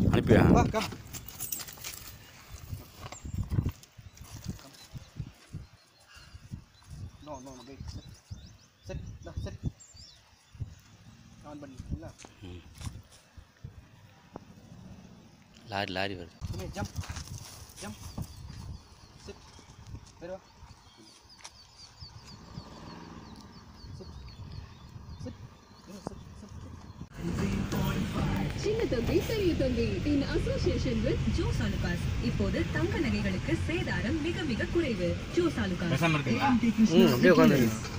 அனுப்பியா வா come no no no wait set set set on பண்ணிங்களா lorry lorry வருது சுமே ஜம்ப் ஜம்ப் செட் வேறு வா செட் செட் செட் சின்ன தம்பி பெரிய தம்பி in association with Joyalukkas இப்போது தங்க நகைகளுக்கு சேதாரம் மிக மிக குறைவு ஜோ சாலுகாஸ் ம் அப்படியே உட்காந்து